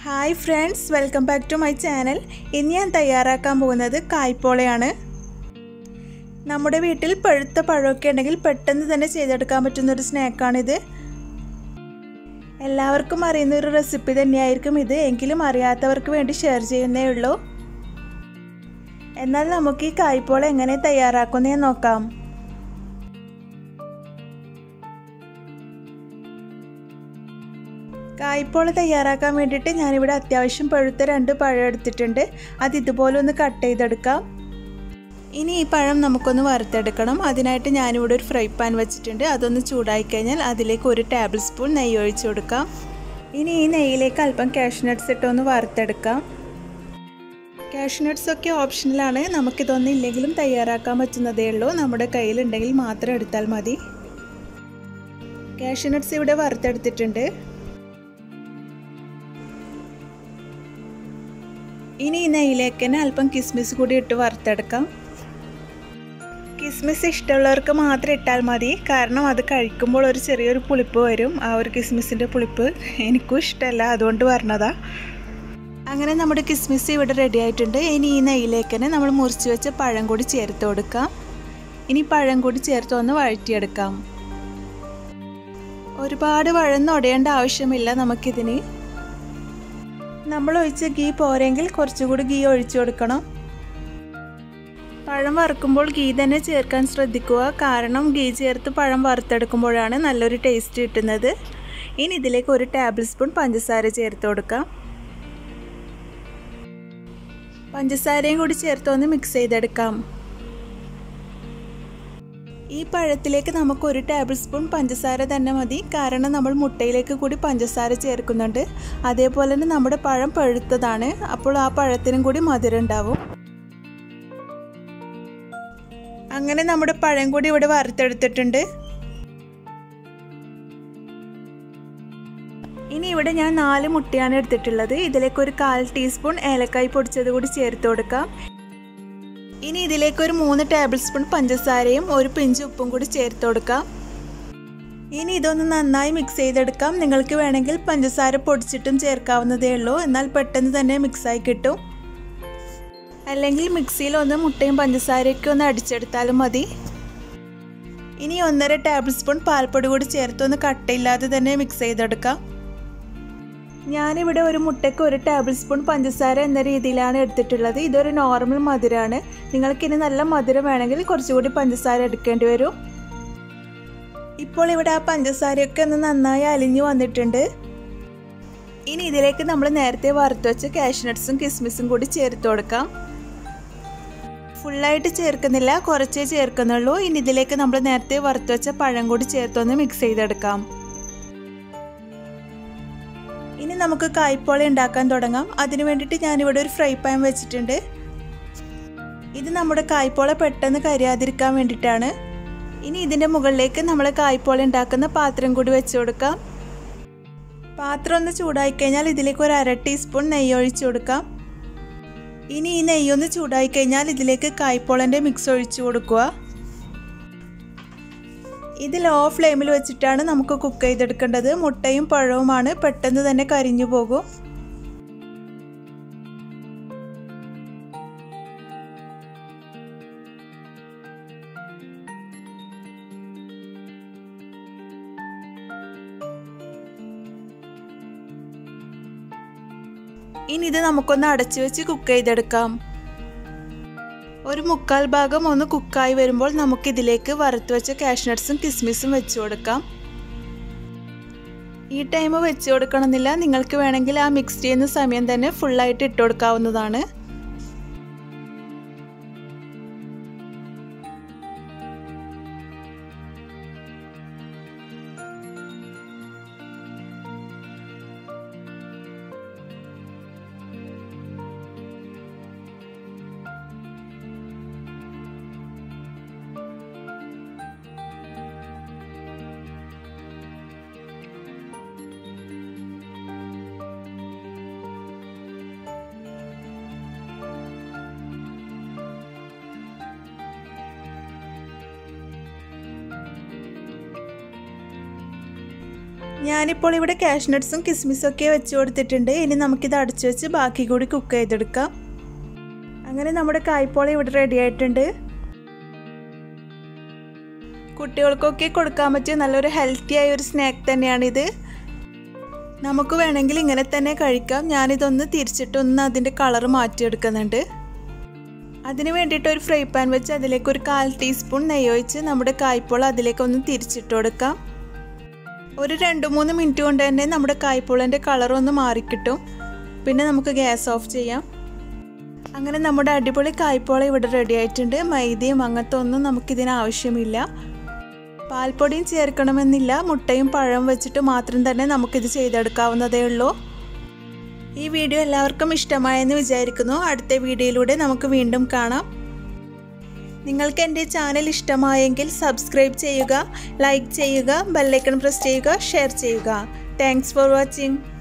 hi friends welcome back to my channel ഇന്ന് ഞാൻ തയ്യാറാക്കാൻ പോകുന്നത് കായ്പോളയാണ് നമ്മുടെ വീട്ടിൽ പഴുത്ത പഴമൊക്കെ ഉണ്ടെങ്കിൽ പെട്ടെന്ന് തന്നെ ചെയ്തെടുക്കാൻ പറ്റുന്ന ഒരു സ്നാക്കാണിത് എല്ലാവർക്കും അറിയുന്ന ഒരു റെസിപ്പി തന്നെയായിരിക്കും ഇത് എങ്കിലും അറിയാത്തവർക്ക് വേണ്ടി ഷെയർ ചെയ്യുന്നേ ഉള്ളൂ എന്നാൽ നമുക്ക് ഈ കായ്പോള എങ്ങനെ തയ്യാറാക്കുന്നതെന്ന് നോക്കാം കായ്പോള തയ്യാറാക്കാൻ വേണ്ടിയിട്ട് ഞാനിവിടെ അത്യാവശ്യം പഴുത്ത രണ്ട് പഴം എടുത്തിട്ടുണ്ട് അത് ഇതുപോലെ ഒന്ന് കട്ട് ചെയ്തെടുക്കാം ഇനി ഈ പഴം നമുക്കൊന്ന് വറുത്തെടുക്കണം അതിനായിട്ട് ഞാനിവിടെ ഒരു ഫ്രൈ പാൻ വെച്ചിട്ടുണ്ട് അതൊന്ന് ചൂടായി കഴിഞ്ഞാൽ അതിലേക്ക് ഒരു ടേബിൾ സ്പൂൺ നെയ്യ് ഒഴിച്ചു കൊടുക്കാം ഇനി ഈ നെയ്യിലേക്ക് അല്പം കാഷ്നട്ട്സ് ഇട്ടൊന്ന് വറുത്തെടുക്കാം കാഷ്നട്ട്സ് ഒക്കെ ഓപ്ഷണലാണ് നമുക്കിതൊന്നും ഇല്ലെങ്കിലും തയ്യാറാക്കാൻ പറ്റുന്നതേ ഉള്ളൂ നമ്മുടെ കയ്യിലുണ്ടെങ്കിൽ മാത്രം എടുത്താൽ മതി കാഷ്നട്ട്സ് ഇവിടെ വറുത്തെടുത്തിട്ടുണ്ട് ഇനി ഈ നെയ്യിലേക്ക് തന്നെ അല്പം കിസ്മിസ് കൂടി ഇട്ട് വറുത്തെടുക്കാം കിസ്മിസ് ഇഷ്ടമുള്ളവർക്ക് മാത്രം ഇട്ടാൽ മതി കാരണം അത് കഴിക്കുമ്പോൾ ഒരു ചെറിയൊരു പുളിപ്പ് വരും ആ ഒരു കിസ്മിസിൻ്റെ പുളിപ്പ് എനിക്കും ഇഷ്ടമല്ല അതുകൊണ്ട് പറഞ്ഞതാ അങ്ങനെ നമ്മുടെ കിസ്മിസ് ഇവിടെ റെഡി ആയിട്ടുണ്ട് ഇനി ഈ നെയ്യിലേക്ക് തന്നെ നമ്മൾ മുറിച്ച് വെച്ച പഴം കൂടി ചേർത്ത് കൊടുക്കാം ഇനി പഴം കൂടി ചേർത്ത് ഒന്ന് വഴറ്റിയെടുക്കാം ഒരുപാട് വഴന്നൊടയേണ്ട ആവശ്യമില്ല നമുക്കിതിന് നമ്മൾ ഒഴിച്ച ഗീ പോരെങ്കിൽ കുറച്ചുകൂടി ഗീ ഒഴിച്ചു കൊടുക്കണം പഴം വറുക്കുമ്പോൾ ഗീ തന്നെ ചേർക്കാൻ ശ്രദ്ധിക്കുക കാരണം ഗീ ചേർത്ത് പഴം വറുത്തെടുക്കുമ്പോഴാണ് നല്ലൊരു ടേസ്റ്റ് കിട്ടുന്നത് ഇനി ഇതിലേക്ക് ഒരു ടേബിൾ സ്പൂൺ പഞ്ചസാര ചേർത്ത് കൊടുക്കാം പഞ്ചസാരയും കൂടി ചേർത്ത് ഒന്ന് മിക്സ് ചെയ്തെടുക്കാം ഈ പഴത്തിലേക്ക് നമുക്ക് ഒരു ടേബിൾ സ്പൂൺ പഞ്ചസാര തന്നെ മതി കാരണം നമ്മൾ മുട്ടയിലേക്ക് കൂടി പഞ്ചസാര ചേർക്കുന്നുണ്ട് അതേപോലെ തന്നെ നമ്മുടെ പഴം പഴുത്തതാണ് അപ്പോൾ ആ പഴത്തിനും കൂടി മധുരം ഉണ്ടാവും അങ്ങനെ നമ്മുടെ പഴം കൂടി ഇവിടെ വറുത്തെടുത്തിട്ടുണ്ട് ഇനി ഇവിടെ ഞാൻ നാല് മുട്ടയാണ് എടുത്തിട്ടുള്ളത് ഇതിലേക്ക് ഒരു കാൽ ടീസ്പൂൺ ഏലക്കായ് പൊടിച്ചത് കൂടി ചേർത്ത് കൊടുക്കാം ഇനി ഇതിലേക്ക് ഒരു മൂന്ന് ടേബിൾ സ്പൂൺ പഞ്ചസാരയും ഒരു പിഞ്ച് ഉപ്പും കൂടി ചേർത്ത് കൊടുക്കാം ഇനി ഇതൊന്ന് നന്നായി മിക്സ് ചെയ്തെടുക്കാം നിങ്ങൾക്ക് വേണമെങ്കിൽ പഞ്ചസാര പൊടിച്ചിട്ടും ചേർക്കാവുന്നതേ ഉള്ളൂ എന്നാൽ പെട്ടെന്ന് തന്നെ മിക്സായി കിട്ടും അല്ലെങ്കിൽ മിക്സിയിൽ ഒന്ന് മുട്ടയും പഞ്ചസാരയൊക്കെ ഒന്ന് അടിച്ചെടുത്താലും മതി ഇനി ഒന്നര ടേബിൾ സ്പൂൺ പാൽപ്പൊടി കൂടി ചേർത്ത് ഒന്ന് കട്ടയില്ലാതെ തന്നെ മിക്സ് ചെയ്തെടുക്കാം ഞാനിവിടെ ഒരു മുട്ടയ്ക്ക് ഒരു ടേബിൾ സ്പൂൺ പഞ്ചസാര എന്ന രീതിയിലാണ് എടുത്തിട്ടുള്ളത് ഇതൊരു നോർമൽ മധുരമാണ് നിങ്ങൾക്കിനി നല്ല മധുരം വേണമെങ്കിൽ കുറച്ചുകൂടി പഞ്ചസാര എടുക്കേണ്ടി വരും ഇപ്പോൾ ഇവിടെ ആ പഞ്ചസാരയൊക്കെ ഒന്ന് നന്നായി അലിഞ്ഞു വന്നിട്ടുണ്ട് ഇനി ഇതിലേക്ക് നമ്മൾ നേരത്തെ വറുത്ത് വെച്ച കാഷ്നട്ട്സും കിസ്മിസും കൂടി ചേർത്ത് കൊടുക്കാം ഫുള്ളായിട്ട് ചേർക്കുന്നില്ല കുറച്ചേ ചേർക്കുന്നുള്ളൂ ഇനി ഇതിലേക്ക് നമ്മൾ നേരത്തെ വറുത്ത് വെച്ച പഴം കൂടി ചേർത്തൊന്ന് മിക്സ് ചെയ്തെടുക്കാം ഇനി നമുക്ക് കായ്പോള ഉണ്ടാക്കാൻ തുടങ്ങാം അതിന് വേണ്ടിയിട്ട് ഞാനിവിടെ ഒരു ഫ്രൈ പാൻ വെച്ചിട്ടുണ്ട് ഇത് നമ്മുടെ കായ്പോള പെട്ടെന്ന് കരിയാതിരിക്കാൻ വേണ്ടിയിട്ടാണ് ഇനി ഇതിൻ്റെ മുകളിലേക്ക് നമ്മൾ കായ്പോള ഉണ്ടാക്കുന്ന പാത്രം കൂടി വെച്ച് കൊടുക്കാം പാത്രം ഒന്ന് ചൂടായി കഴിഞ്ഞാൽ ഇതിലേക്ക് ഒരു അര ടീസ്പൂൺ നെയ്യ് ഒഴിച്ചു കൊടുക്കാം ഇനി ഈ നെയ്യൊന്ന് ചൂടായി കഴിഞ്ഞാൽ ഇതിലേക്ക് കായ്പോളൻ്റെ മിക്സ് ഒഴിച്ചു കൊടുക്കുക ഇത് ലോ ഫ്ലെയിമിൽ വെച്ചിട്ടാണ് നമുക്ക് കുക്ക് ചെയ്തെടുക്കേണ്ടത് മുട്ടയും പഴവുമാണ് പെട്ടെന്ന് തന്നെ കരിഞ്ഞു പോകും ഇനി ഇത് നമുക്കൊന്ന് അടച്ചു വെച്ച് കുക്ക് ചെയ്തെടുക്കാം ഒരു മുക്കാൽ ഭാഗം ഒന്ന് കുക്കായി വരുമ്പോൾ നമുക്കിതിലേക്ക് വറുത്ത് വെച്ച കാഷ്നട്ട്സും കിസ്മിസും വെച്ച് കൊടുക്കാം ഈ ടൈം വെച്ച് കൊടുക്കണമെന്നില്ല നിങ്ങൾക്ക് വേണമെങ്കിൽ ആ മിക്സ് ചെയ്യുന്ന സമയം തന്നെ ഫുള്ളായിട്ട് ഇട്ട് കൊടുക്കാവുന്നതാണ് ഞാനിപ്പോൾ ഇവിടെ കാഷ്നട്ട്സും കിസ്മിസും ഒക്കെ വെച്ച് കൊടുത്തിട്ടുണ്ട് ഇനി നമുക്കിത് അടച്ചു വെച്ച് ബാക്കി കൂടി കുക്ക് ചെയ്തെടുക്കാം അങ്ങനെ നമ്മുടെ കായ്പോള ഇവിടെ റെഡി ആയിട്ടുണ്ട് കുട്ടികൾക്കൊക്കെ കൊടുക്കാൻ പറ്റിയ നല്ലൊരു ഹെൽത്തി ആയ ഒരു സ്നാക്ക് തന്നെയാണിത് നമുക്ക് വേണമെങ്കിൽ ഇങ്ങനെ തന്നെ കഴിക്കാം ഞാനിതൊന്ന് തിരിച്ചിട്ടൊന്ന് അതിൻ്റെ കളർ മാറ്റിയെടുക്കുന്നുണ്ട് അതിന് വേണ്ടിയിട്ട് ഒരു ഫ്രൈ പാൻ വെച്ച് അതിലേക്ക് ഒരു കാൽ ടീസ്പൂൺ നെയ്യ് ഒഴിച്ച് നമ്മുടെ കായ്പോള അതിലേക്ക് ഒന്ന് തിരിച്ചിട്ട് കൊടുക്കാം ഒരു രണ്ട് മൂന്ന് മിനിറ്റ് കൊണ്ട് തന്നെ നമ്മുടെ കായ്പോളൻ്റെ കളർ ഒന്ന് മാറിക്കിട്ടും പിന്നെ നമുക്ക് ഗ്യാസ് ഓഫ് ചെയ്യാം അങ്ങനെ നമ്മുടെ അടിപൊളി കായ്പോള ഇവിടെ റെഡി ആയിട്ടുണ്ട് മൈദയും അങ്ങനത്തെ ഒന്നും നമുക്കിതിന് ആവശ്യമില്ല പാൽപ്പൊടിയും ചേർക്കണമെന്നില്ല മുട്ടയും പഴം വെച്ചിട്ട് മാത്രം തന്നെ നമുക്കിത് ചെയ്തെടുക്കാവുന്നതേ ഉള്ളൂ ഈ വീഡിയോ എല്ലാവർക്കും ഇഷ്ടമായെന്ന് വിചാരിക്കുന്നു അടുത്ത വീഡിയോയിലൂടെ നമുക്ക് വീണ്ടും കാണാം നിങ്ങൾക്ക് എൻ്റെ ചാനൽ ഇഷ്ടമായെങ്കിൽ സബ്സ്ക്രൈബ് ചെയ്യുക ലൈക്ക് ചെയ്യുക ബെല്ലൈക്കൺ പ്രസ് ചെയ്യുക ഷെയർ ചെയ്യുക താങ്ക്സ് ഫോർ വാച്ചിങ്